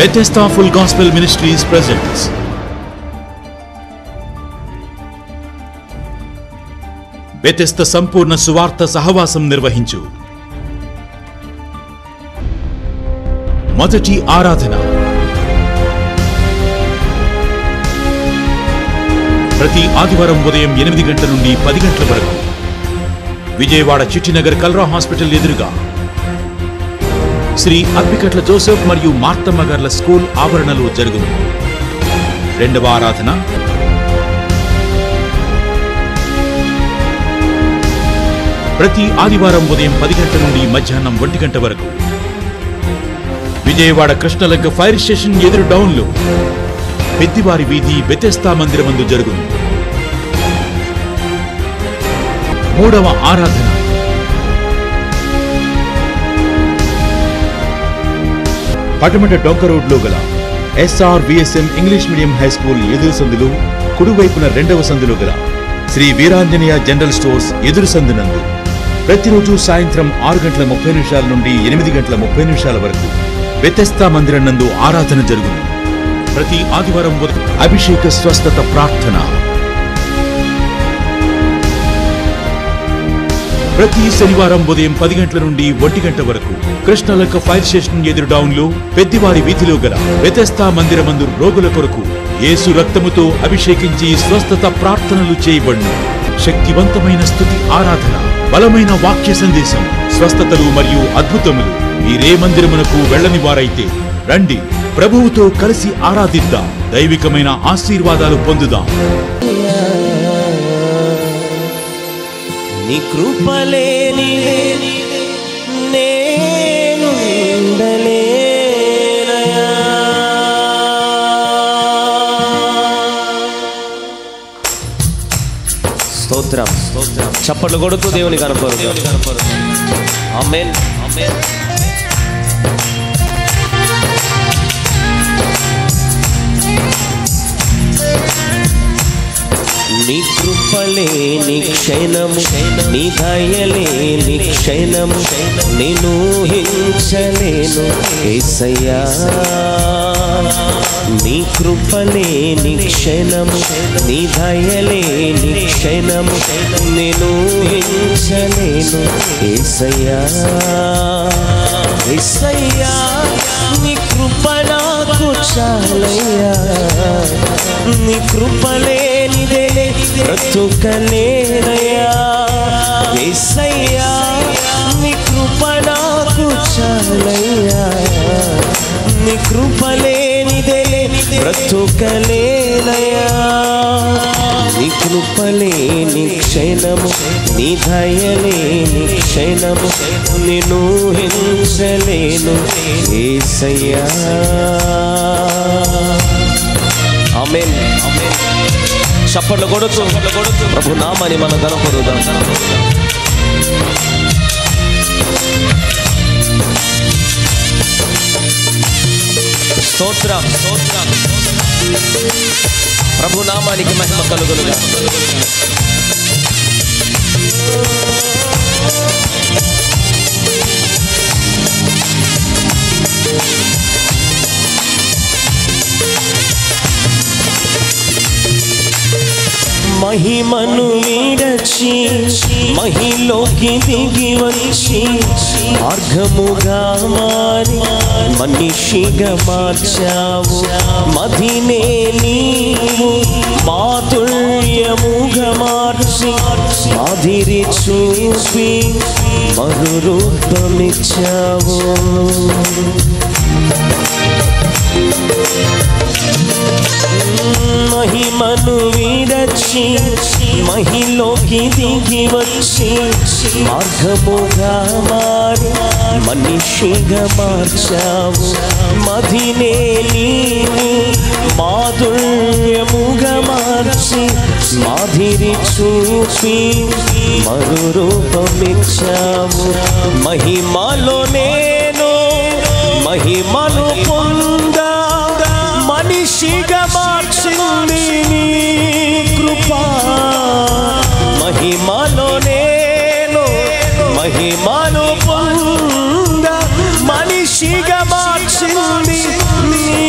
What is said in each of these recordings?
Bethesda Full Gospel Ministries presents Bethesda సంపూర్ణ సువార్త సహవాసం నిర్వహించు మొదటి ఆరాధన ప్రతి ఆదివారం ఉదయం ఎనిమిది గంటల నుండి పది గంటల వరకు విజయవాడ చిట్టినగర్ కల్రా హాస్పిటల్ ఎదురుగా శ్రీ అప్పికట్ల జోసెఫ్ మరియు మార్తమ్మ గార్ల స్కూల్ ఆవరణలో జరుగును రెండవ ఆరాధన ప్రతి ఆదివారం ఉదయం పది గంటల నుండి మధ్యాహ్నం ఒంటి గంట వరకు విజయవాడ కృష్ణలంక ఫైర్ స్టేషన్ ఎదురు డౌన్లో పెద్దివారి వీధి బెతెస్తా మందిరమందు జరుగును మూడవ ఆరాధన పటమట డొంక రోడ్లో గల SR VSM English medium high school ఎదురు సందులు కుడివైపున రెండవ సందులో గల శ్రీ వీరాంజనేయ జనరల్ స్టోర్స్ ఎదురు సందునందు ప్రతిరోజు సాయంత్రం ఆరు గంటల ముప్పై నిమిషాల నుండి ఎనిమిది గంటల ముప్పై నిమిషాల వరకు వ్యతస్థా మందిరం నందు ఆరాధన జరుగును ప్రతి ఆదివారం ఉదయం అభిషేక స్వస్థత ప్రార్థన ప్రతి శనివారం ఉదయం పది గంటల నుండి ఒంటి గంట వరకు కృష్ణలక్క ఫైర్ స్టేషన్ ఎదురు డౌన్లో పెద్దివారి వీధిలో గల వ్యతస్థా మందిరమందు రోగుల కొరకు యేసు రక్తముతో అభిషేకించి స్వస్థత ప్రార్థనలు చేయబడును శక్తివంతమైన స్థుతి ఆరాధన బలమైన వాక్య సందేశం స్వస్థతలు మరియు అద్భుతములు మీరే మందిరమునకు వెళ్ళని వారైతే రండి ప్రభువుతో కలిసి ఆరాధిద్దాం దైవికమైన ఆశీర్వాదాలు పొందుదాం నీ కృపలేని నేను ఉండలేనయా. స్తోత్రం స్తోత్రం చప్పట్లు కొడుతూ దేవుని కనపరు ఆమేన్ ఆమేన్ నీ కృపలేని క్షణము నీ దయలేని క్షణము నేను హింసలేను ఏసయ్యా నీ కృపలేని క్షణము నీ దయలేని క్షణము నేను హింసలేను ఏసయ్యా ఏసయ్యా నీ కృప నాకు చాలయ్యా నీ కృపలేనిదే బ్రతుకలేనయ్యా ఏసయ్యా నీ కృప నాకు చాలయ్యా నీ కృపలేనిదే బ్రతుకలేనయ్యా నీ కృపలేని క్షణము నీ దయలేని క్షణము నేను హింసలేను ఏసయ్యా ఆమేన్ ఆమేన్ చప్పట్లు కొడుతూ ప్రభు నామని మన గణపరుదాం స్తోత్రం స్తోత్రం ప్రభు నామానికి మహిమ కలుగునుగా మహిమను వీడచి మహిలోకి దిగి వచ్చి మార్గముగా మారి మనిషిగా మార్చావు మదినే నీవు మాధుర్యముగా మార్చి మాదిరి చూపి మరు రూపమిచ్చావు మహిమను వీడచి మహిలోకి దిగి వచ్చి మార్గముగా మారి మనిషిగా మార్చావు మదినే నీవు మాధుర్యముగా మార్చి మాదిరి చూపి మరు రూపమిచ్చావు మహిమలో నేను మహిమను పొందా మనిషిగా మార్చింది నీ కృప మహిమలో నేను మహిమను పొంద మనిషిగా మార్చింది నీ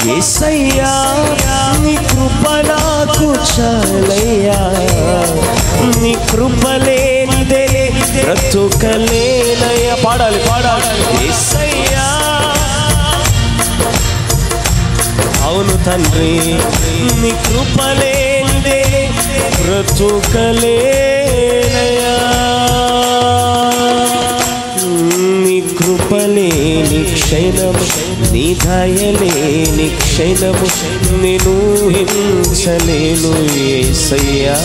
ఏసయ్యా నీ కృప నాకు చాలయ్యా నీ కృప లేనిదే బ్రతుకలేనయ్యా పాడాలి పాడాలి ఏసయ్యా అవును తండ్రి నీ కృప లేనిదే బ్రతుకలేనయ్యా నీ కృప లేని క్షణము నీ దయలేని క్షణము నేను హింసలేను ఏసయ్యా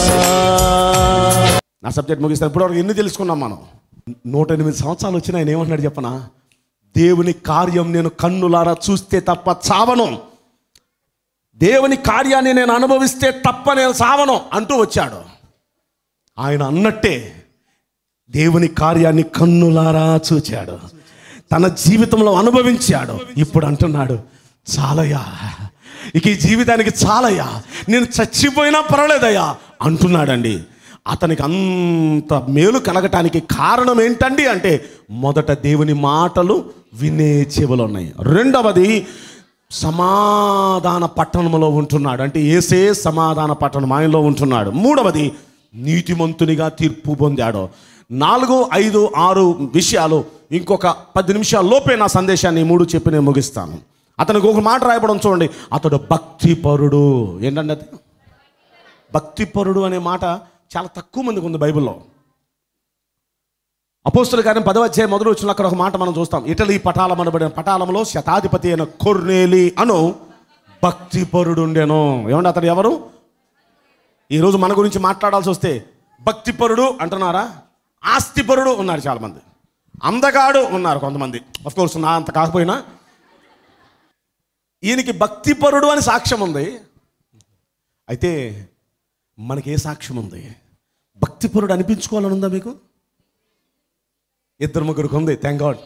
నా సబ్జెక్ట్ ముగిస్తాను ఇప్పటివరకు ఎన్ని తెలుసుకున్నాం మనం నూట ఎనిమిది సంవత్సరాలు వచ్చిన ఆయన ఏమంటున్నాడు చెప్పనా దేవుని కార్యం నేను కన్నులారా చూస్తే తప్ప చావను దేవుని కార్యాన్ని నేను అనుభవిస్తే తప్ప నేను సావను అంటూ వచ్చాడు ఆయన అన్నట్టే దేవుని కార్యాన్ని కన్నులారా చూచాడు తన జీవితంలో అనుభవించాడు ఇప్పుడు అంటున్నాడు చాలయ్యా ఇక ఈ జీవితానికి చాలయ్యా నేను చచ్చిపోయినా పర్వాలేదయ్యా అంటున్నాడండి అతనికి అంత మేలు కలగటానికి కారణం ఏంటండి అంటే మొదట దేవుని మాటలు వినే చెవులు ఉన్నాయి రెండవది సమాధాన పట్టణంలో ఉంటున్నాడు అంటే ఏసే సమాధాన పట్టణం ఆయనలో ఉంటున్నాడు మూడవది నీతిమంతునిగా తీర్పు పొందాడు నాలుగు ఐదు ఆరు విషయాలు ఇంకొక పది నిమిషాల లోపే నా సందేశాన్ని ఈ మూడు చెప్పి నేను ముగిస్తాను అతనికి ఒక మాట రాయబడం చూడండి అతడు భక్తిపరుడు ఏంటంటే అది భక్తిపరుడు అనే మాట చాలా తక్కువ మందికి ఉంది బైబిల్లో అపోస్తుల కార్యం పదవ అధ్యాయం మొదలు వచ్చిన అక్కడ ఒక మాట మనం చూస్తాం ఇటలీ పటాలం అనబడిన పటాలంలో శతాధిపతి అయిన కొర్నేలి అను భక్తిపరుడు ఉండెను ఏమండి అతడు ఎవరు ఈరోజు మన గురించి మాట్లాడాల్సి వస్తే భక్తిపరుడు అంటున్నారా ఆస్తిపరుడు ఉన్నారు చాలామంది అందగాడు ఉన్నారు కొంతమంది కోర్స్ నా అంత కాకపోయినా ఈయనకి భక్తిపరుడు అని సాక్ష్యం ఉంది అయితే మనకి ఏ సాక్ష్యం ఉంది భక్తిపరుడు అనిపించుకోవాలని ఉందా మీకు ఇద్దరు ముగ్గురికి ఉంది థ్యాంక్ గాడ్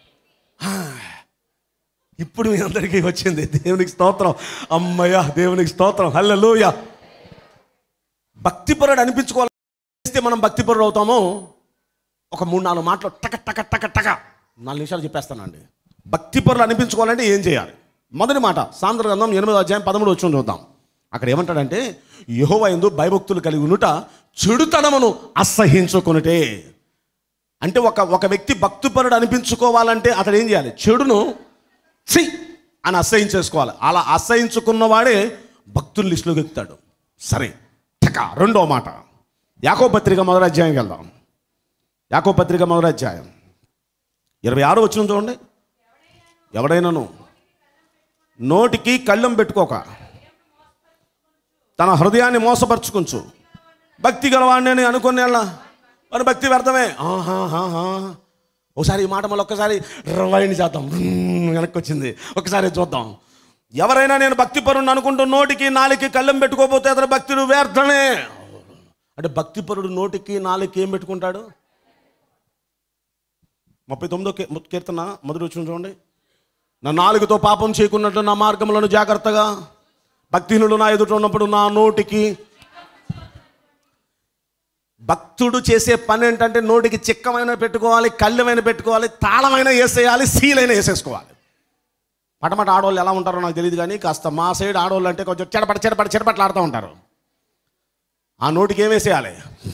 ఇప్పుడు మీ అందరికీ వచ్చింది దేవునికి స్తోత్రం అమ్మయ్య దేవునికి స్తోత్రం హల్లెలూయా భక్తిపరుడు అనిపించుకోవాలి చేస్తే మనం భక్తిపరుడు అవుతామో ఒక మూడు నాలుగు మాటలు టక టక టక టక నాలుగు నిమిషాలు చెప్పేస్తానండి భక్తిపరులు అనిపించుకోవాలంటే ఏం చేయాలి మొదటి మాట సాంద్ర గ్రంథం ఎనిమిదో అధ్యాయం పదమూడు వచ్చి చూద్దాం అక్కడ ఏమంటాడంటే యహోవ ఎందు భయభక్తులు కలిగి ఉండుట చెడుతనమును అసహించుకొనుటే అంటే ఒక ఒక వ్యక్తి భక్తిపరుడు అనిపించుకోవాలంటే అతడు ఏం చేయాలి చెడును చి అని అసహించేసుకోవాలి అలా అసహించుకున్నవాడే భక్తుల లిస్టులోకి ఎక్కుతాడు సరే టక రెండో మాట యాకో పత్రిక మొదటి అధ్యాయంకి వెళ్దాం యాకో పత్రిక మొదటి అధ్యాయం ఇరవై ఆరు వచ్చిన చూడండి ఎవడైనాను నోటికి కళ్ళెం పెట్టుకోక తన హృదయాన్ని మోసపరుచుకుంచు భక్తి గలవాడిని అని అనుకునే మరి భక్తి వ్యర్థమే ఆహాహాహా. ఒకసారి ఈ మాట మళ్ళీ ఒక్కసారి రివైండ్ చేద్దాం రుమ్ వెనక్కి వచ్చింది ఒకసారి చూద్దాం ఎవరైనా నేను భక్తి పరుణ్ణి అనుకుంటూ నోటికి నాలుగుకి కళ్ళెం పెట్టుకోకపోతే అతను భక్తుడు వ్యర్థమే అంటే భక్తిపరుడు నోటికి నాలుగుకి ఏం పెట్టుకుంటాడు ముప్పై తొమ్మిదో కీ- కీర్తన మొదటి వచ్చిన చూడండి నా నాలుగుతో పాపం చేయకున్నట్లు నా మార్గములను జాగ్రత్తగా భక్తిహీనుడు నా ఎదుట ఉన్నప్పుడు నా నోటికి భక్తుడు చేసే పని ఏంటంటే నోటికి చిక్కమైన పెట్టుకోవాలి కళ్ళమైన పెట్టుకోవాలి తాళమైన వేసేయాలి సీలైన వేసేసుకోవాలి పటమట ఆడవాళ్ళు ఎలా ఉంటారో నాకు తెలియదు కానీ కాస్త మా సైడ్ ఆడవాళ్ళు అంటే కొంచెం చెడపట చెడపట చెడపట్లాడుతూ ఉంటారు ఆ నోటికి ఏం వేసేయాలి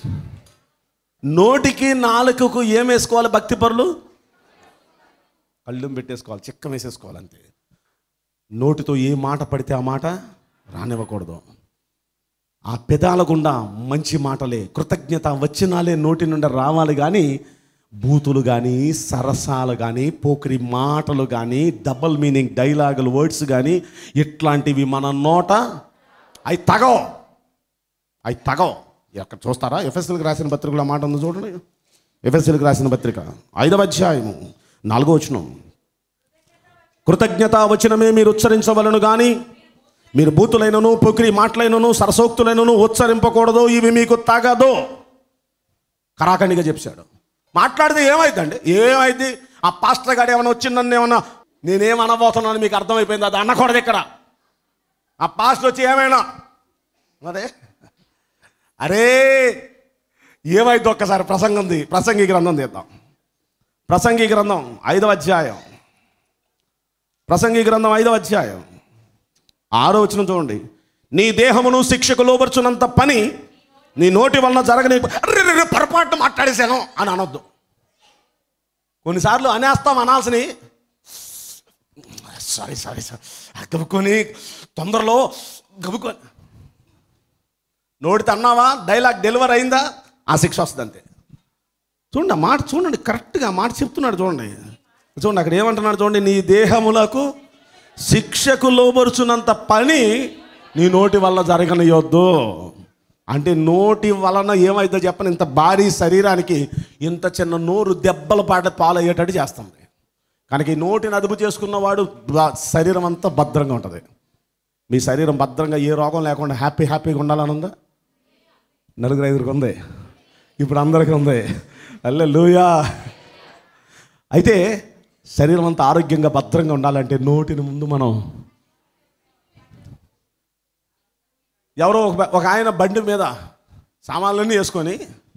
నోటికి నాలుకకు ఏం వేసుకోవాలి భక్తి పరులు కళ్ళు పెట్టేసుకోవాలి చిక్కం వేసేసుకోవాలి అంతే నోటితో ఏ మాట పడితే ఆ మాట రానివ్వకూడదు ఆ పెదాల గుండా మంచి మాటలే కృతజ్ఞత వచనాలే నోటి నుండి రావాలి కానీ బూతులు కానీ సరసాలు కానీ పోకిరి మాటలు కానీ డబల్ మీనింగ్ డైలాగులు వర్డ్స్ కానీ ఇట్లాంటివి మన నోట అవి తగవు అవి తగవు ఎక్కడ చూస్తారా ఎఫ్ఎస్ఎల్కి రాసిన పత్రికలో మాట ఉంది చూడండి ఎఫ్ఎస్ఎల్కి రాసిన పత్రిక ఐదవ అధ్యాయము నాలుగో వచనం కృతజ్ఞత వచనమే మీరు ఉచ్చరించవలను కానీ మీరు బూతులైనను పొకిరి మాటలైనను సరసోక్తులైనను ఉచ్చరింపకూడదు ఇవి మీకు తగదు కరాఖండిగా చెప్పాడు మాట్లాడితే ఏమైందండి ఏమైంది ఆ పాస్టర్ గారు ఏమైనా వచ్చి నన్ను ఏమన్నా నేనేం అనబోతున్నాను మీకు అర్థమైపోయింది అది అనకూడదు ఇక్కడ ఆ పాస్టర్ వచ్చి ఏమైనా అదే అరే ఏమైంది ఒక్కసారి ప్రసంగంది ప్రసంగి గ్రంథం తీద్దాం ప్రసంగి గ్రంథం ఐదవ అధ్యాయం ప్రసంగి గ్రంథం ఐదవ అధ్యాయం ఆరో వచ్చిన చూడండి నీ దేహమును శిక్షకు లోబర్చున్నంత పని నీ నోటి వలన జరగని అర్రెర్రెర్రె, పొరపాటు మాట్లాడేశాను అని అనొద్దు కొన్నిసార్లు అనేస్తాం అనాల్సిని సారీ సారీ సార్ గబుకొని తొందరలో గబుకొని నోటితో అన్నావా డైలాగ్ డెలివర్ అయిందా ఆ శిక్ష వస్తుంది అంతే చూడండి ఆ మాట చూడండి కరెక్ట్గా ఆ మాట చెప్తున్నాడు చూడండి చూడండి అక్కడ ఏమంటున్నాడు చూడండి నీ దేహములకు శిక్షకు లోబరుచున్నంత పని నీ నోటి వల్ల జరగనియొద్దు అంటే నోటి వలన ఏమైందో చెప్పని ఇంత భారీ శరీరానికి ఇంత చిన్న నోరు దెబ్బలు పాట పాలయ్యేటట్టు చేస్తుంది కనుక ఈ నోటిని అదుపు చేసుకున్నవాడు బ- శరీరం అంతా భద్రంగా ఉంటుంది మీ శరీరం భద్రంగా ఏ రోగం లేకుండా హ్యాపీ హ్యాపీగా ఉండాలని ఉందా నలుగురు ఐదుగురికి ఉంది ఇప్పుడు అందరికీ ఉంది అల్లే లూయా అయితే శరీరం అంతా ఆరోగ్యంగా భద్రంగా ఉండాలంటే నోటిని ముందు మనం ఎవరో ఒక ఒక ఆయన బండి మీద సామాన్లన్నీ వేసుకొని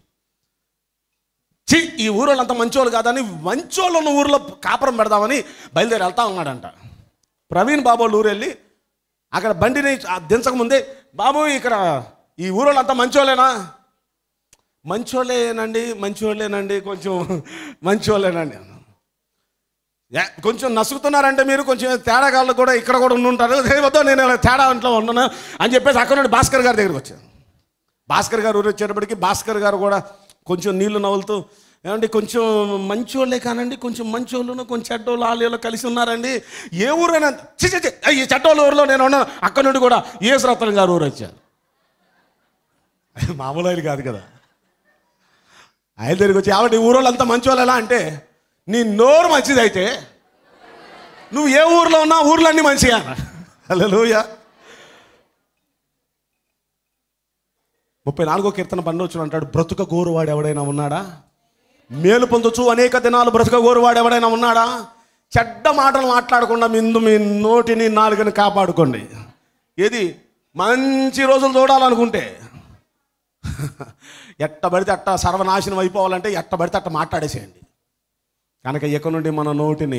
చి ఈ ఊరోళ్ళు అంత మంచోళ్ళు కాదని మంచోళ్ళు ఉన్న ఊర్లో కాపురం పెడదామని బయలుదేరి వెళ్తా ఉన్నాడంట ప్రవీణ్ బాబు వాళ్ళ ఊరు వెళ్ళి అక్కడ బండిని ఆ దించకముందే బాబు ఇక్కడ ఈ ఊరోళ్ళు అంతా మంచోళ్ళేనా మంచోళ్ళేనండి మంచోళ్ళేనండి కొంచెం మంచోళ్ళేనండి ఏ, కొంచెం నసుగుతున్నారంటే మీరు కొంచెం తేడాగాళ్ళు కూడా ఇక్కడ కూడా ఉండుంటారు "ఏ, వద్దు నేను ఇలా తేడా ఇంట్లో ఉన్నాను అని చెప్పేసి అక్కడ నుండి భాస్కర్ గారి దగ్గరికి వచ్చాను భాస్కర్ గారు ఊరు వచ్చేటప్పటికి భాస్కర్ గారు కూడా కొంచెం నీళ్లు నవ్వులుతూ ఏమండి కొంచెం మంచోళ్ళే కానండి కొంచెం మంచోళ్ళు కొంచెం చెడ్డోళ్ళు వాళ్ళు కలిసి ఉన్నారండి ఏ ఊరైనా చి చి, చి, ఈ చెడ్డోళ్ళ ఊరిలో నేను ఉన్నాను అక్కడ నుండి కూడా యేసురత్నం గారు ఊరు వచ్చారు మామూలు ఆయన కాదు కదా ఆయన దగ్గరికి వచ్చి ఆవిడ ఈ ఊరోళ్ళు అంతా మంచోళ్ళు ఎలా అంటే నీ నోరు మంచిదైతే నువ్వు ఏ ఊర్లో ఉన్నా ఊర్లో అన్నీ మంచిగా హలోయ ముప్పై నాలుగో కీర్తన పండు అంటాడు బ్రతుక గోరువాడు ఎవడైనా ఉన్నాడా మేలు పొందొచ్చు అనేక దినాలు బ్రతుక గోరువాడు ఎవడైనా ఉన్నాడా చెడ్డ మాటలు మాట్లాడకుండా ముందు మీ నోటిని నాలుగని కాపాడుకోండి ఏది మంచి రోజులు చూడాలనుకుంటే ఎట్ట పడితే అట్ట సర్వనాశనం అయిపోవాలంటే ఎట్ట పడితే అట్ట మాట్లాడేసేయండి కనుక ఇక నుండి మన నోటిని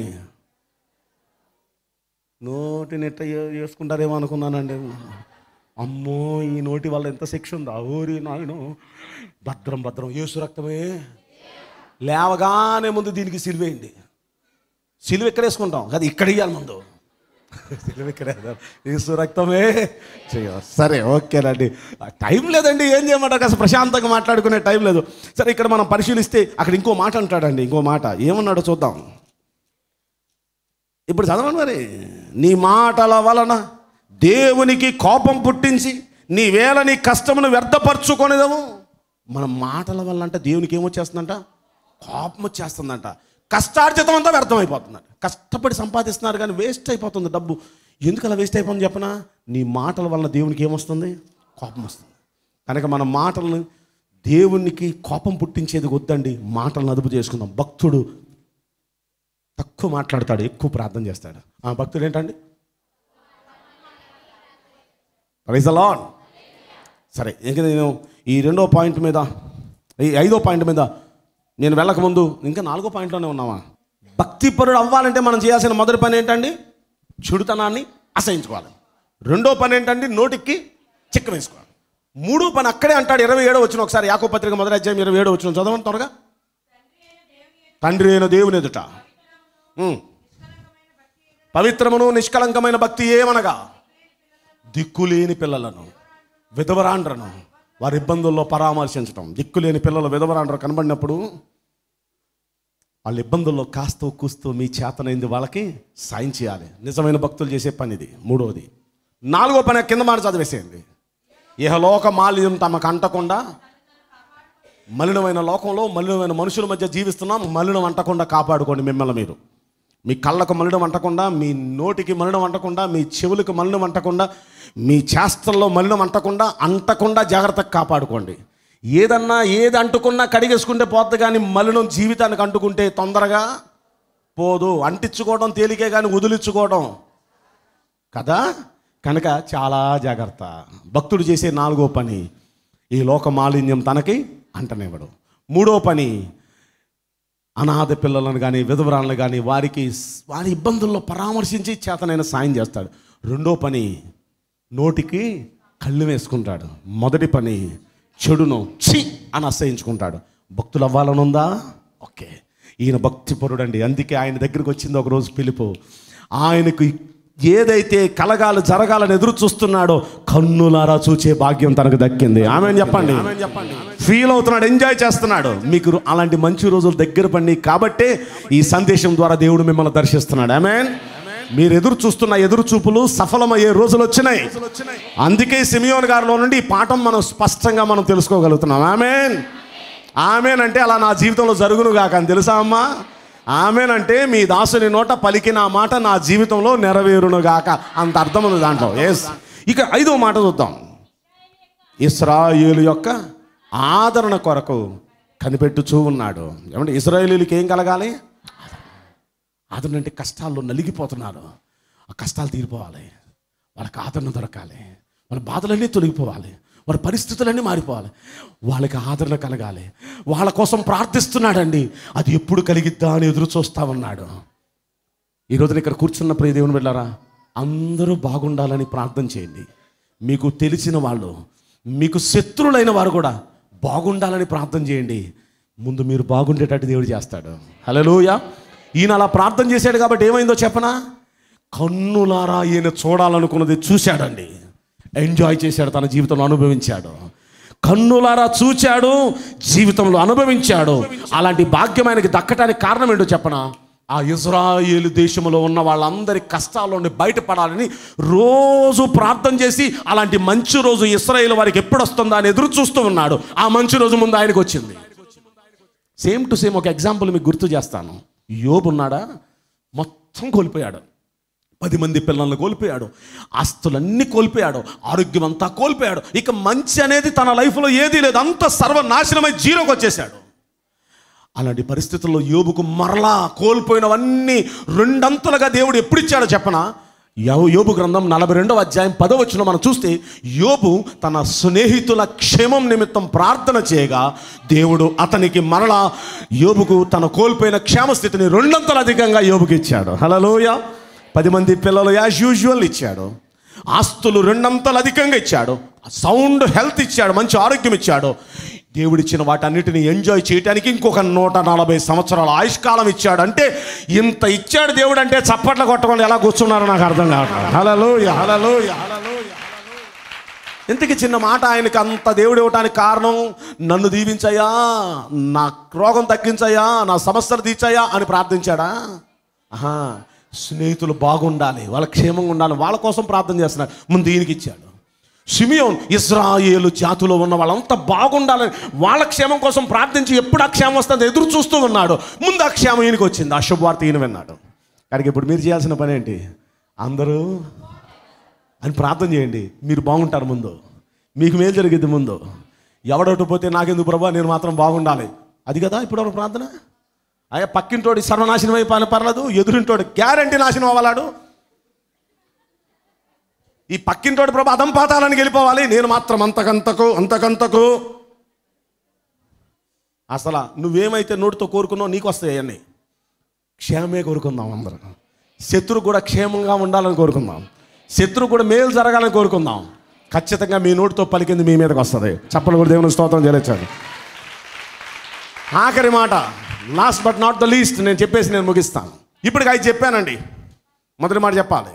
నోటిని ఎట్ట ఏ- వేసుకుంటారేమో అనుకున్నానండి అమ్మో ఈ నోటి వల్ల ఎంత శిక్ష ఉందా ఊరి నాయను భద్రం భద్రం ఏసు రక్తమే లేవగానే ముందు దీనికి సిలువేయండి సిలువ ఎక్కడ వేసుకుంటాం అది ఇక్కడ ఇవ్వాలి ముందు సిలువ ఇక్కడ వేద్దాం. ఏసు రక్తమే చెయ్య సరే ఓకేనండి టైం లేదండి ఏం చేయమంటారు కాస్త ప్రశాంతంగా మాట్లాడుకునే టైం లేదు సరే ఇక్కడ మనం పరిశీలిస్తే అక్కడ ఇంకో మాట అంటాడండి ఇంకో మాట ఏమన్నాడో చూద్దాం ఇప్పుడు చదవండి మరి నీ మాటల వలన దేవునికి కోపం పుట్టించి నీ వేళ నీ కష్టమును వ్యర్థపరచుకొనిదము మన మాటల వల్ల అంటే దేవునికి ఏమొచ్చేస్తుందంట కోపం వచ్చేస్తుందంట కష్టార్జితం అంతా వ్యర్థమైపోతుందంట కష్టపడి సంపాదిస్తున్నారు కానీ వేస్ట్ అయిపోతుంది డబ్బు ఎందుకు అలా వేస్ట్ అయిపోతుంది చెప్పనా నీ మాటల వల్ల దేవునికి ఏమొస్తుంది కోపం వస్తుంది కనుక మన మాటలను దేవునికి కోపం పుట్టించేది వద్దండి మాటలను అదుపు చేసుకుందాం భక్తుడు తక్కువ మాట్లాడతాడు ఎక్కువ ప్రార్థన చేస్తాడు ఆ భక్తుడు ఏంటండి ప్రైజ్ లాన్ సరే ఇంక నేను ఈ రెండో పాయింట్ మీద ఈ ఐదో పాయింట్ మీద నేను వెళ్ళకముందు ఇంకా నాలుగో పాయింట్లోనే ఉన్నావా భక్తిపరుడు అవ్వాలంటే మనం చేయాల్సిన మొదటి పని ఏంటండి చెడుతనాన్ని అసహించుకోవాలి రెండో పని ఏంటండి నోటికి చిక్క వేసుకోవాలి మూడో పని అక్కడే అంటాడు ఇరవై ఏడో వచ్చిన ఒకసారి యాకో పత్రిక మొదటి అధ్యాయం ఇరవై ఏడో వచ్చిన చదవండి త్వరగా తండ్రి అయిన దేవుని ఎదుట ఉమ్. పవిత్రమును నిష్కలంకమైన భక్తి ఏమనగా దిక్కులేని పిల్లలను విధవరాండ్రను వారి ఇబ్బందుల్లో పరామర్శించడం దిక్కులేని పిల్లలు విధవరాండ్ర కనబడినప్పుడు వాళ్ళ ఇబ్బందుల్లో కాస్తో కూస్తూ మీ చేతనైంది వాళ్ళకి సాయం చేయాలి నిజమైన భక్తులు చేసే పని ఇది మూడవది నాలుగో పని కింద మాట చదివేసేయండి ఇహలోక మాల్యం తమకు అంటకుండా మలినమైన లోకంలో మలినమైన మనుషుల మధ్య జీవిస్తున్నాం మలినం అంటకుండా కాపాడుకోండి మిమ్మల్ని మీరు మీ కళ్ళకు మలినం అంటకుండా మీ నోటికి మలినం అంటకుండా మీ చెవులకు మలినం అంటకుండా మీ చేష్టల్లో మలినం అంటకుండా అంటకుండా జాగ్రత్తగా కాపాడుకోండి ఏదన్నా ఏది అంటుకున్నా కడిగేసుకుంటే పోద్ది కానీ మలినం జీవితానికి అంటుకుంటే తొందరగా పోదు అంటించుకోవడం తేలికే కానీ వదిలించుకోవడం కదా కనుక చాలా జాగ్రత్త భక్తుడు చేసే నాలుగో పని ఈ లోక మాలిన్యం తనకి అంటనివ్వడు మూడో పని అనాథ పిల్లలను కానీ విధవరాలను కానీ వారికి స్- వారి ఇబ్బందుల్లో పరామర్శించి చేతనైన సాయం చేస్తాడు రెండో పని నోటికి కళ్ళు వేసుకుంటాడు మొదటి పని చెడును చి అని అసహించుకుంటాడు భక్తులు అవ్వాలని ఉందా ఓకే ఈయన భక్తిపరుడండి అందుకే ఆయన దగ్గరికి వచ్చింది ఒక రోజు పిలుపు ఆయనకు ఏదైతే కలగాలి జరగాలని ఎదురు చూస్తున్నాడో కన్నులారా చూచే భాగ్యం తనకు దక్కింది ఆమె చెప్పండి ఫీల్ అవుతున్నాడు ఎంజాయ్ చేస్తున్నాడు మీకు అలాంటి మంచి రోజులు దగ్గర పడి కాబట్టే ఈ సందేశం ద్వారా దేవుడు మిమ్మల్ని దర్శిస్తున్నాడు ఆమెన్ మీరు ఎదురు చూస్తున్న ఎదురు చూపులు సఫలమయ్యే రోజులు వచ్చినాయి అందుకే సిమియోన్ గారిలో నుండి ఈ పాఠం మనం స్పష్టంగా మనం తెలుసుకోగలుగుతున్నాం ఆమెన్ ఆమెన్ అంటే అలా నా జీవితంలో జరుగును గాక అని తెలుసా అమ్మా ఆమెన్ అంటే మీ దాసుని నోట పలికిన ఆ మాట నా జీవితంలో నెరవేరును గాక అంత అర్థం ఉంది దాంట్లో ఎస్ ఇక ఐదో మాట చూద్దాం ఇస్రాయేలు యొక్క ఆదరణ కొరకు కనిపెట్టుచూ ఉన్నాడు ఏమంటే ఇస్రాయేలీలకి ఏం కలగాలి ఆదరణ అంటే కష్టాల్లో నలిగిపోతున్నారు ఆ కష్టాలు తీరిపోవాలి వాళ్ళకి ఆదరణ దొరకాలి వాళ్ళ బాధలన్నీ తొలగిపోవాలి వాళ్ళ పరిస్థితులన్నీ మారిపోవాలి వాళ్ళకి ఆదరణ కలగాలి వాళ్ళ కోసం ప్రార్థిస్తున్నాడండి అది ఎప్పుడు కలిగిద్దా అని ఎదురు చూస్తా ఉన్నాడు ఈ రోజున ఇక్కడ కూర్చున్న ప్రియ దేవుని వెళ్ళారా అందరూ బాగుండాలని ప్రార్థన చేయండి మీకు తెలిసిన వాళ్ళు మీకు శత్రువులైన వారు కూడా బాగుండాలని ప్రార్థన చేయండి ముందు మీరు బాగుండేటట్టు దేవుడు చేస్తాడు హలోయ ఈయన అలా ప్రార్థన చేశాడు కాబట్టి ఏమైందో చెప్పనా కన్నులారా ఈయన చూడాలనుకున్నది చూశాడండి ఎంజాయ్ చేశాడు తన జీవితంలో అనుభవించాడు కన్నులారా చూచాడు జీవితంలో అనుభవించాడు అలాంటి భాగ్యం ఆయనకి దక్కటానికి కారణం ఏంటో చెప్పనా ఆ ఇజ్రాయేలు దేశంలో ఉన్న వాళ్ళందరి కష్టాల నుండి బయటపడాలని రోజు ప్రార్థన చేసి అలాంటి మంచి రోజు ఇస్రాయేల్ వారికి ఎప్పుడు వస్తుందా అని ఎదురు చూస్తూ ఉన్నాడు ఆ మంచి రోజు ముందు ఆయనకు వచ్చింది సేమ్ టు సేమ్ ఒక ఎగ్జాంపుల్ మీకు గుర్తు చేస్తాను యోబు ఉన్నాడా మొత్తం కోల్పోయాడు పది మంది పిల్లల్ని కోల్పోయాడు ఆస్తులన్నీ కోల్పోయాడు ఆరోగ్యం అంతా కోల్పోయాడు ఇక మంచి అనేది తన లైఫ్లో ఏదీ లేదు అంత సర్వనాశనమై జీరోకి వచ్చేసాడు అలాంటి పరిస్థితుల్లో యోబుకు మరలా కోల్పోయినవన్నీ రెండంతలుగా దేవుడు ఎప్పుడు ఇచ్చాడో చెప్పనా యో- యోబు గ్రంథం నలభై రెండవ అధ్యాయం పదవచ్చున మనం చూస్తే యోబు తన స్నేహితుల క్షేమం నిమిత్తం ప్రార్థన చేయగా దేవుడు అతనికి మరలా యోబుకు తన కోల్పోయిన క్షేమ స్థితిని రెండంతలు అధికంగా యోబుకి ఇచ్చాడు హలోయ పది మంది పిల్లలు యాజ్ యూజువల్ ఇచ్చాడు ఆస్తులు రెండంతలు అధికంగా ఇచ్చాడు సౌండ్ హెల్త్ ఇచ్చాడు మంచి ఆరోగ్యం ఇచ్చాడు దేవుడిచ్చిన వాటన్నిటిని ఎంజాయ్ చేయడానికి ఇంకొక నూట నలభై సంవత్సరాల ఆయుష్కాలం ఇచ్చాడు అంటే ఇంత ఇచ్చాడు దేవుడు అంటే చప్పట్లు కొట్టకుండా ఎలా కూర్చున్నారో నాకు అర్థం కావట్లేదు హలలో హలలో ఇంతకి చిన్న మాట ఆయనకి అంత దేవుడు ఇవ్వటానికి కారణం నన్ను దీవించయ్యా నా రోగం తగ్గించయ్యా నా సమస్యలు తీర్చయ్యా అని ప్రార్థించాడా ఆహా స్నేహితులు బాగుండాలి వాళ్ళ క్షేమంగా ఉండాలి వాళ్ళ కోసం ప్రార్థన చేస్తున్నాడు ముందు ఈయనకి ఇచ్చాడు సిమియోన్ ఇస్రాయేలు జాతిలో ఉన్న వాళ్ళంతా బాగుండాలని వాళ్ళ క్షేమం కోసం ప్రార్థించి ఎప్పుడు ఆ క్షేమం వస్తుంది ఎదురు చూస్తూ ఉన్నాడు ముందు ఆ క్షేమం ఈయనకి వచ్చింది ఆ శుభవార్త ఈయన విన్నాడు కానీ ఇప్పుడు మీరు చేయాల్సిన పని ఏంటి అందరూ అని ప్రార్థన చేయండి మీరు బాగుంటారు ముందు మీకు మేలు జరిగిద్ది ముందు ఎవడొట్టు పోతే నాకెందుకు ప్రభా నేను మాత్రం బాగుండాలి అది కదా ఇప్పుడు ఎవరు ప్రార్థన అయ్యా పక్కింటోడి సర్వనాశనం అయిపోయిన పర్లేదు ఎదురింటోడు గ్యారంటీ నాశనం అవ్వాలాడు ఈ పక్కింటోడి ప్రభు అదం పాతాలని వెళ్ళిపోవాలి నేను మాత్రం అంతకంతకు అంతకంతకు అసలు నువ్వేమైతే నోటితో కోరుకున్నావు నీకు వస్తాయి అన్నీ క్షేమే కోరుకుందాం అందరం శత్రు కూడా క్షేమంగా ఉండాలని కోరుకుందాం శత్రు కూడా మేలు జరగాలని కోరుకుందాం ఖచ్చితంగా మీ నోటితో పలికింది మీ మీదకి వస్తుంది చప్పలు కూడా దేవుని స్తోత్రం చేయలేచాడు ఆఖరి మాట last but not the least నేను చెప్పేసి నేను ముగిస్తాను ఇప్పటికి అది చెప్పానండి మొదటి మాట చెప్పాలి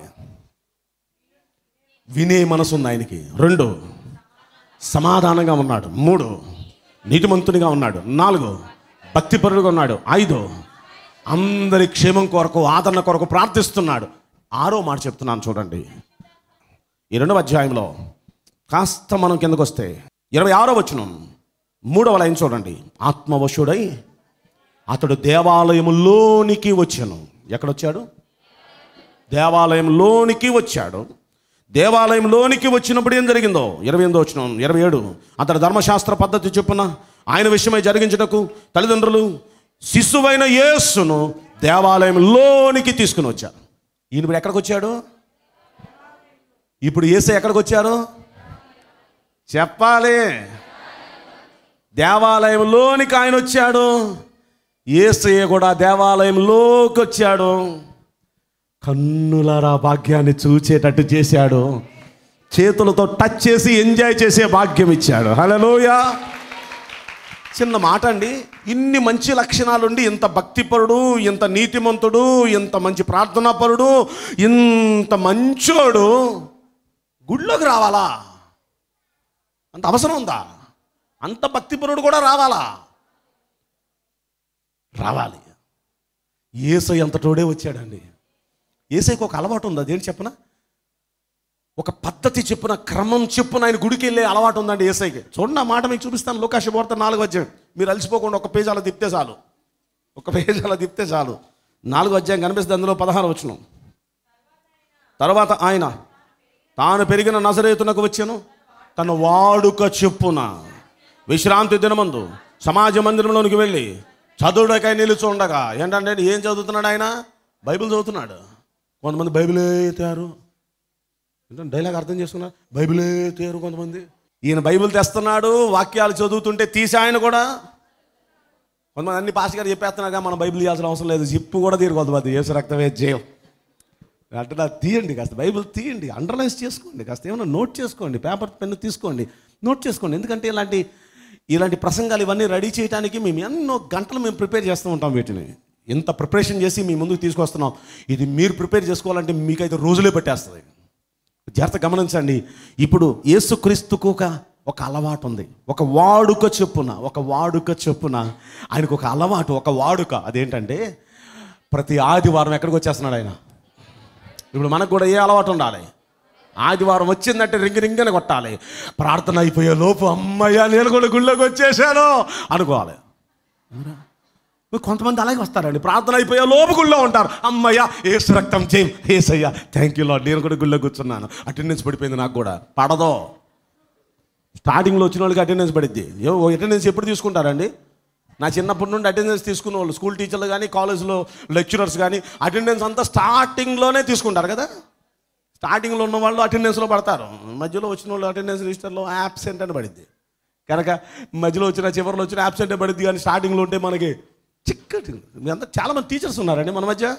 వినే మనసు ఉంది ఆయనకి రెండు సమాధానంగా ఉన్నాడు మూడు నీతిమంతునిగా ఉన్నాడు నాలుగు భక్తిపరుడుగా ఉన్నాడు ఐదు అందరి క్షేమం కొరకు ఆదరణ కొరకు ప్రార్థిస్తున్నాడు ఆరో మాట చెప్తున్నాను చూడండి ఈ రెండవ అధ్యాయంలో కాస్త మనం కిందకు వస్తే ఇరవై ఆరో వచనం మూడవ లైన్ చూడండి ఆత్మవశుడై అతడు దేవాలయములోనికి వచ్చాను ఎక్కడొచ్చాడు దేవాలయంలోనికి వచ్చాడు దేవాలయంలోనికి వచ్చినప్పుడు ఏం జరిగిందో ఇరవై ఎనిమిదో వచ్చిన ఇరవై ఏడు అతడు ధర్మశాస్త్ర పద్ధతి చొప్పున ఆయన విషయమై జరిగించుటకు తల్లిదండ్రులు శిశువైన యేస్సును దేవాలయంలోనికి తీసుకుని వచ్చారు ఈయన ఇప్పుడు ఎక్కడికి వచ్చాడు ఇప్పుడు ఏసై ఎక్కడికి వచ్చారు చెప్పాలి దేవాలయంలోనికి ఆయన వచ్చాడు ఏసయ్య కూడా దేవాలయంలోకి వచ్చాడు కన్నులారా భాగ్యాన్ని చూచేటట్టు చేశాడు చేతులతో టచ్ చేసి ఎంజాయ్ చేసే భాగ్యం ఇచ్చాడు హలోయ చిన్న మాట అండి ఇన్ని మంచి లక్షణాలుండి ఇంత భక్తిపరుడు ఇంత నీతిమంతుడు ఇంత మంచి ప్రార్థనాపరుడు ఇంత మంచోడు గుళ్ళోకి రావాలా అంత అవసరం ఉందా అంత భక్తిపరుడు కూడా రావాలా రావాలి ఏసై అంతటోడే వచ్చాడండి ఏసైకి ఒక అలవాటు ఉంది అదేంటి చెప్పనా ఒక పద్ధతి చెప్పున క్రమం చెప్పున ఆయన గుడికి వెళ్ళే అలవాటు ఉందండి ఏసైకి చూడండి ఆ మాట మీకు చూపిస్తాను లోకాశ వార్త నాలుగు అధ్యాయం మీరు అలసిపోకుండా ఒక పేజ్ అలా తిప్పితే చాలు ఒక పేజ్ అలా తిప్పితే చాలు నాలుగు అధ్యాయం కనిపిస్తుంది అందులో పదహారు వచ్చిన తర్వాత ఆయన తాను పెరిగిన నజరేతునకు వచ్చాను తన వాడుక చెప్పున విశ్రాంతి దినమందు సమాజ మందిరంలోనికి వెళ్ళి చదువుడకై నిలుచుండగా ఏంటంటే ఏం చదువుతున్నాడు ఆయన బైబిల్ చదువుతున్నాడు కొంతమంది బైబిలే తయారు ఏంటంటే డైలాగ్ అర్థం చేసుకున్నారు బైబిలే తేరు కొంతమంది ఈయన బైబిల్ తెస్తున్నాడు వాక్యాలు చదువుతుంటే తీసి ఆయన కూడా కొంతమంది అన్ని పాస్ గారు చెప్పేస్తున్నాగా మనం బైబిల్ ఇవ్వాల్సిన అవసరం లేదు జిప్పు కూడా తీరు కొంతమంది యేసు రక్తమే జయం అంటే నాకు తీయండి కాస్త బైబిల్ తీయండి అండర్లైజ్ చేసుకోండి కాస్త ఏమైనా నోట్ చేసుకోండి పేపర్ పెన్ను తీసుకోండి నోట్ చేసుకోండి ఎందుకంటే ఇలాంటి ఇలాంటి ప్రసంగాలు ఇవన్నీ రెడీ చేయడానికి మేము ఎన్నో గంటలు మేము ప్రిపేర్ చేస్తూ ఉంటాం వీటిని ఇంత ప్రిపరేషన్ చేసి మీ ముందుకు తీసుకొస్తున్నాం ఇది మీరు ప్రిపేర్ చేసుకోవాలంటే మీకైతే రోజులే పట్టేస్తుంది జాగ్రత్త గమనించండి ఇప్పుడు యేసుక్రీస్తుకు ఒక ఒక అలవాటు ఉంది ఒక వాడుక చెప్పున ఒక వాడుక చెప్పున ఆయనకు ఒక అలవాటు ఒక వాడుక అదేంటంటే ప్రతి ఆదివారం ఎక్కడికి వచ్చేస్తున్నాడు ఆయన ఇప్పుడు మనకు కూడా ఏ అలవాటు ఉండాలి ఆదివారం వచ్చిందంటే రింగి రింగని కొట్టాలి ప్రార్థన అయిపోయే లోపు అమ్మయ్య నేను కూడా గుళ్ళోకి వచ్చేసాను అనుకోవాలి మరి కొంతమంది అలాగే వస్తారండి ప్రార్థన అయిపోయే లోపు గుళ్ళో ఉంటారు అమ్మయ్య ఏసు రక్తం చేయం ఏసయ్య థ్యాంక్ యూ లాడ్ నేను కూడా గుళ్ళో కూర్చున్నాను అటెండెన్స్ పడిపోయింది నాకు కూడా పడదో స్టార్టింగ్లో వచ్చిన వాళ్ళకి అటెండెన్స్ పడిద్ది ఏ అటెండెన్స్ ఎప్పుడు తీసుకుంటారండి నా చిన్నప్పటి నుండి అటెండెన్స్ తీసుకున్న వాళ్ళు స్కూల్ టీచర్లు కానీ కాలేజ్లో లెక్చరర్స్ కానీ అటెండెన్స్ అంతా స్టార్టింగ్లోనే తీసుకుంటారు కదా స్టార్టింగ్లో ఉన్న వాళ్ళు అటెండెన్స్లో పడతారు మధ్యలో వచ్చిన వాళ్ళు అటెండెన్స్ రిజిస్టర్లో యాబ్సెంట్ అని పడిద్ది కనుక మధ్యలో వచ్చిన చివరిలో వచ్చిన యాబ్సెంట్ పడిద్ది కానీ స్టార్టింగ్లో ఉంటే మనకి చిక్కటి మీ అంతా చాలామంది టీచర్స్ ఉన్నారండి మన మధ్య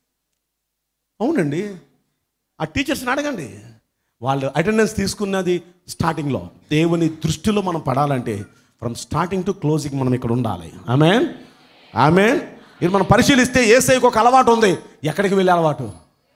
అవునండి ఆ టీచర్స్ని అడగండి వాళ్ళు అటెండెన్స్ తీసుకున్నది స్టార్టింగ్లో దేవుని దృష్టిలో మనం పడాలంటే ఫ్రమ్ స్టార్టింగ్ టు క్లోజింగ్ మనం ఇక్కడ ఉండాలి ఆమెన్ ఆమెన్ ఇది మనం పరిశీలిస్తే ఏసైకి ఒక అలవాటు ఉంది ఎక్కడికి వెళ్ళే అలవాటు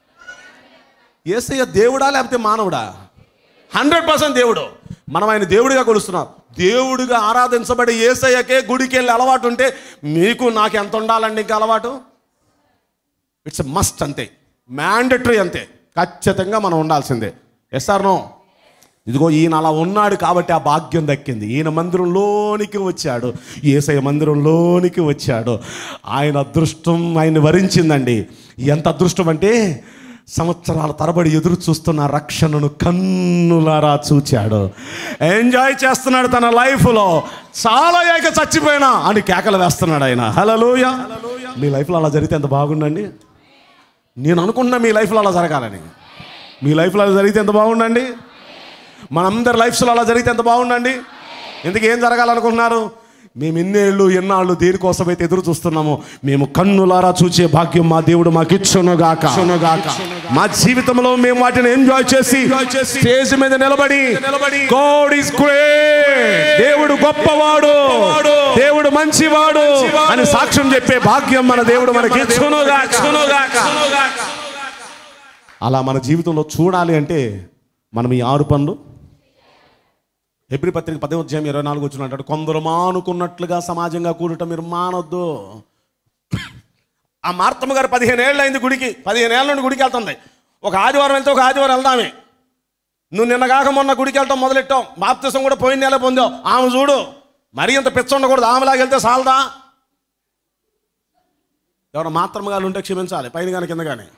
ఏసయ్య దేవుడా లేకపోతే మానవుడా హండ్రెడ్ పర్సెంట్ దేవుడు మనం ఆయన దేవుడిగా కొలుస్తున్నాం దేవుడిగా ఆరాధించబడి ఏసయ్యకే గుడికి వెళ్ళే అలవాటు ఉంటే మీకు నాకు ఎంత ఉండాలండి ఇంకా అలవాటు ఇట్స్ మస్ట్ అంతే మ్యాండటరీ అంతే ఖచ్చితంగా మనం ఉండాల్సిందే ఎస్ ఆర్ నో ఇదిగో ఈయన అలా ఉన్నాడు కాబట్టి ఆ భాగ్యం దక్కింది ఈయన మందిరంలోనికి వచ్చాడు ఏసయ్య మందిరంలోనికి వచ్చాడు ఆయన అదృష్టం ఆయన వరించిందండి ఎంత అదృష్టం అంటే సంవత్సరాల తరబడి ఎదురు చూస్తున్న రక్షణను కన్నులారా చూచాడు ఎంజాయ్ చేస్తున్నాడు తన లైఫ్లో చాలా ఏక చచ్చిపోయినా అని కేకలు వేస్తున్నాడు ఆయన హలోయ మీ లైఫ్లో అలా జరిగితే ఎంత బాగుండండి నేను అనుకున్నా మీ లైఫ్లో అలా జరగాలని మీ లైఫ్లో అలా జరిగితే ఎంత బాగుండండి మనందరి లైఫ్స్లో అలా జరిగితే ఎంత బాగుండండి ఎందుకు ఏం జరగాలనుకుంటున్నారు మేము ఎన్నేళ్ళు ఎన్నాళ్ళు దేనికోసమైతే ఎదురు చూస్తున్నామో మేము కన్నులారా చూచే భాగ్యం మా దేవుడు మాకు ఇచ్చునుగాక మా జీవితంలో మేము వాటిని ఎంజాయ్ చేసి స్టేజ్ మీద నిలబడి గాడ్ ఇస్ గ్రేట్ దేవుడు గొప్పవాడు దేవుడు మంచివాడు అని సాక్ష్యం చెప్పే భాగ్యం మన దేవుడు మనకి ఇచ్చునుగాక అలా మన జీవితంలో చూడాలి అంటే మనం ఈ ఆరు పనులు ఎబ్రి పత్రిక పదే అధ్యాయం ఇరవై నాలుగు వచ్చిన అంటాడు కొందరు మానుకున్నట్లుగా సమాజంగా కూడటం మీరు మానొద్దు ఆ మార్తమ్మ గారు పదిహేను ఏళ్ళు అయింది గుడికి పదిహేను ఏళ్ళ నుండి గుడికి వెళ్తుంది ఒక ఆదివారం వెళ్తే ఒక ఆదివారం వెళ్దామే నువ్వు నిన్న కాక మొన్న గుడికి వెళ్తాం మొదలెట్టాం బాప్తిసం కూడా పోయిన నెల పొందావు ఆమె చూడు మరీ ఇంత పిచ్చ ఉండకూడదు ఆమెలాగా వెళ్తే సాలదా ఎవరైనా మాత్రమ గారు ఉంటే క్షమించాలి పైన కానీ కింద కానీ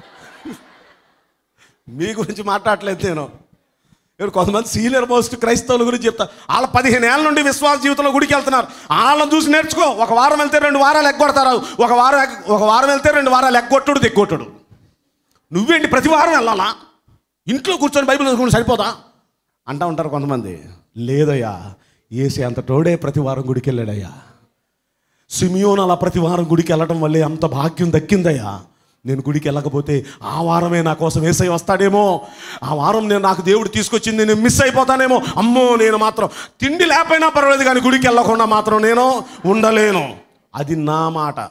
మీ గురించి మాట్లాడలేదు నేను ఇప్పుడు కొంతమంది సీనియర్ మోస్ట్ క్రైస్తవుల గురించి చెప్తారు వాళ్ళ పదిహేను ఏళ్ళ నుండి విశ్వాస జీవితంలో గుడికి వెళ్తున్నారు వాళ్ళని చూసి నేర్చుకో ఒక వారం వెళ్తే రెండు వారాలు ఎగ్గొడతారు ఒక వారం ఎగ్గ- ఒక వారం వెళ్తే రెండు వారాలు ఎగ్గొట్టుడు దిగ్గొట్టుడు నువ్వేంటి ప్రతి వారం వెళ్ళాలా ఇంట్లో కూర్చొని బైబిల్ చదువుకుంటే సరిపోదా అంటా ఉంటారు కొంతమంది లేదయ్యా ఏసే అంత తోడే ప్రతి వారం గుడికి వెళ్ళాడయ్యా సిమియోన్ అలా ప్రతి వారం గుడికి వెళ్ళడం వల్లే అంత భాగ్యం దక్కిందయ్యా నేను గుడికి వెళ్ళకపోతే ఆ వారమే నా కోసం ఏసై వస్తాడేమో ఆ వారం నేను నాకు దేవుడు తీసుకొచ్చింది నేను మిస్ అయిపోతానేమో అమ్మో నేను మాత్రం తిండి లేకపోయినా పర్వాలేదు కానీ గుడికి వెళ్ళకుండా మాత్రం నేను ఉండలేను అది నా మాట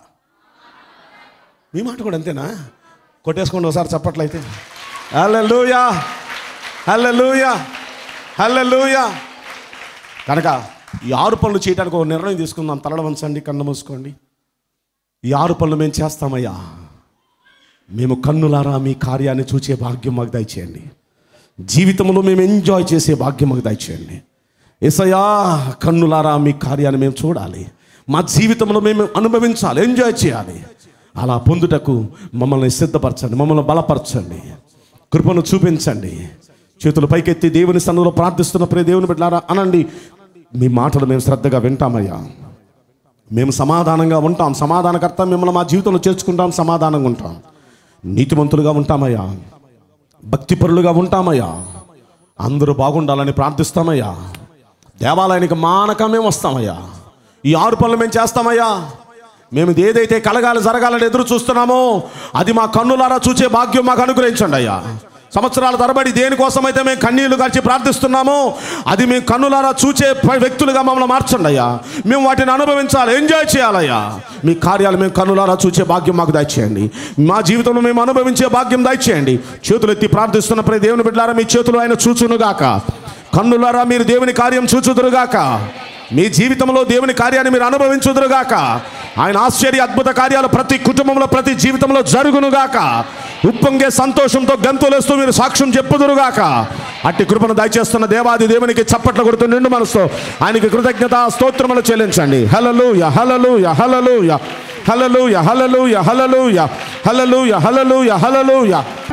మీ మాట కూడా అంతేనా కొట్టేసుకోండి ఒకసారి చప్పట్లయితే హల్లెలూయా హల్లెలూయా హల్లెలూయా కనుక ఈ ఆరు పనులు చేయడానికి ఒక నిర్ణయం తీసుకుందాం తలడ వంచండి కన్ను మూసుకోండి ఈ ఆరు పనులు మేము చేస్తామయ్యా మేము కన్నులారా మీ కార్యాన్ని చూసే భాగ్యం మాకు దయచేయండి జీవితంలో మేము ఎంజాయ్ చేసే భాగ్యం మాకు దయచేయండి ఎసయా కన్నులారా మీ కార్యాన్ని మేము చూడాలి మా జీవితంలో మేము అనుభవించాలి ఎంజాయ్ చేయాలి అలా పొందుటకు మమ్మల్ని సిద్ధపరచండి మమ్మల్ని బలపరచండి కృపను చూపించండి చేతులు పైకెత్తి దేవుని సన్నిధిలో ప్రార్థిస్తున్న ప్రియ దేవుని బిడ్డారా అనండి మీ మాటలు మేము శ్రద్ధగా వింటామయ్యా మేము సమాధానంగా ఉంటాం సమాధానకర్త మిమ్మల్ని మా జీవితంలో చేర్చుకుంటాం సమాధానంగా ఉంటాం నీతిమంతులుగా ఉంటామయ్యా భక్తిపరులుగా ఉంటామయ్యా అందరూ బాగుండాలని ప్రార్థిస్తామయ్యా దేవాలయానికి మానక మేము వస్తామయ్యా ఈ ఆరు పనులు మేము చేస్తామయ్యా మేము ఏదైతే కలగాలి జరగాలని ఎదురు చూస్తున్నామో అది మా కన్నులారా చూచే భాగ్యం మాకు అనుగ్రహించండి అయ్యా సంవత్సరాల తరబడి దేనికోసమైతే మేము కన్నీళ్లు గార్చి ప్రార్థిస్తున్నామో అది మేము కన్నులారా చూచే ప- వ్యక్తులుగా మమ్మల్ని మార్చండి అయ్యా మేము వాటిని అనుభవించాలి ఎంజాయ్ చేయాలయ్యా మీ కార్యాలు మేము కన్నులారా చూచే భాగ్యం మాకు దయచేయండి మా జీవితంలో మేము అనుభవించే భాగ్యం దయచేయండి చేతులు ఎత్తి ప్రార్థిస్తున్న ప్రతి దేవుని బిడ్డారా మీ చేతులు ఆయన చూచునుగాక కన్నులారా మీరు దేవుని కార్యం చూచుదురుగాక మీ జీవితంలో దేవుని కార్యాన్ని మీరు అనుభవించుదురుగాక ఆయన ఆశ్చర్య అద్భుత కార్యాలు ప్రతి కుటుంబంలో ప్రతి జీవితంలో జరుగునుగాక ఉప్పొంగే సంతోషంతో గంతులేస్తూ మీరు సాక్ష్యం చెప్పుదురుగాక అట్టి కృపను దయచేస్తున్న దేవాది దేవునికి చప్పట్లు కొడుతూ నిండు మనసుతో ఆయనకి కృతజ్ఞత స్తోత్రములు చెల్లించండి హలలుయ హలలుయ హలలుయ హలలుయ హలలుయ హలలుయ హలలుయ హలలుయ హలలుయ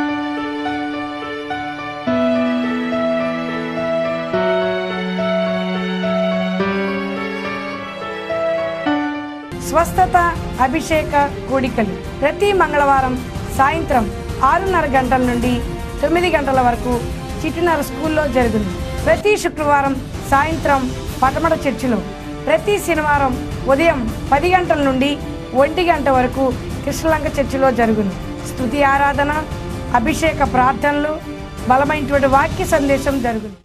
స్వస్థత అభిషేక కూడికలు ప్రతి మంగళవారం సాయంత్రం ఆరున్నర గంటల నుండి తొమ్మిది గంటల వరకు చిటినర స్కూల్లో జరుగును ప్రతి శుక్రవారం సాయంత్రం పటమట చర్చిలో ప్రతి శనివారం ఉదయం పది గంటల నుండి ఒంటి గంట వరకు కృష్ణలంక చర్చిలో జరుగును స్తుతి ఆరాధన అభిషేక ప్రార్థనలు బలమైనటువంటి వాక్య సందేశం జరుగును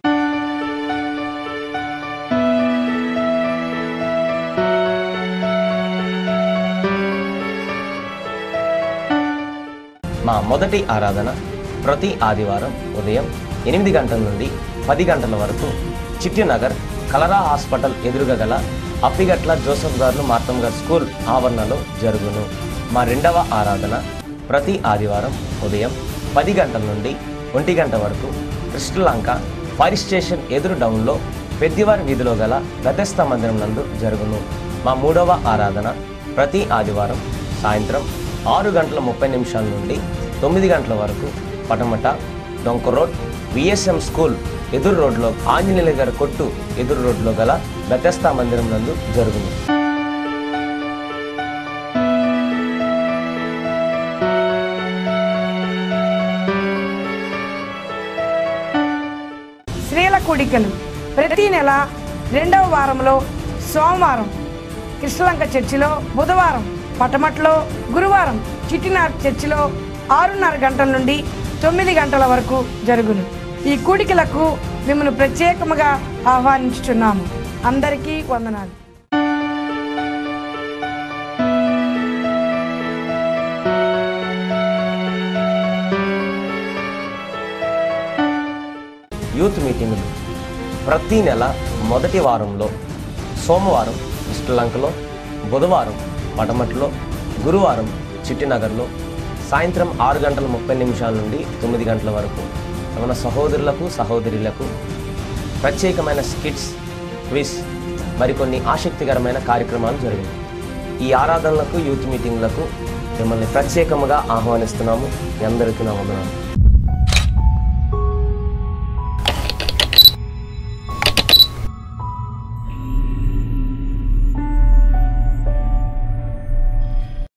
మా మొదటి ఆరాధన ప్రతి ఆదివారం ఉదయం ఎనిమిది గంటల నుండి పది గంటల వరకు చిట్టినగర్ కలరా హాస్పిటల్ ఎదురుగా గల అప్పిగట్ల జోసఫ్ గారు మార్తం గారు స్కూల్ ఆవరణలో జరుగును మా రెండవ ఆరాధన ప్రతి ఆదివారం ఉదయం పది గంటల నుండి ఒంటి గంట వరకు కృష్ణలంక ఫైర్ స్టేషన్ ఎదురు డౌన్లో పెద్దివారి వీధిలో గల గతస్థ మందిరం నందు జరుగును మా మూడవ ఆరాధన ప్రతి ఆదివారం సాయంత్రం ఆరు గంటల ముప్పై నిమిషాల నుండి తొమ్మిది గంటల వరకు పటమట డొంక రోడ్ విఎస్ఎం స్కూల్ ఎదురు రోడ్లో ఆంజనేయుల గారి కొట్టు ఎదురు రోడ్లో గల బెతస్తా మందిరం నందు జరుగును స్త్రీల కూడికలు ప్రతి నెల రెండవ వారంలో సోమవారం కృష్ణలంక చర్చిలో బుధవారం పటమట్లో గురువారం చిట్టినార్ చర్చిలో ఆరున్నర గంటల నుండి తొమ్మిది గంటల వరకు జరుగును ఈ కూడికలకు మిమ్మల్ని ప్రత్యేకముగా ఆహ్వానించుచున్నాము అందరికీ వందనాలు యూత్ మీటింగులు ప్రతి నెల మొదటి వారంలో సోమవారం శ్రీలంకలో బుధవారం పడమట్లో గురువారం చిట్టినగర్లో సాయంత్రం ఆరు గంటల ముప్పై నిమిషాల నుండి తొమ్మిది గంటల వరకు మన సహోదరులకు సహోదరులకు ప్రత్యేకమైన స్కిట్స్ క్విజ్ మరికొన్ని ఆసక్తికరమైన కార్యక్రమాలు జరిగాయి ఈ ఆరాధనలకు యూత్ మీటింగ్లకు మిమ్మల్ని ప్రత్యేకముగా ఆహ్వానిస్తున్నాము మీ అందరికీ నా వందనాలు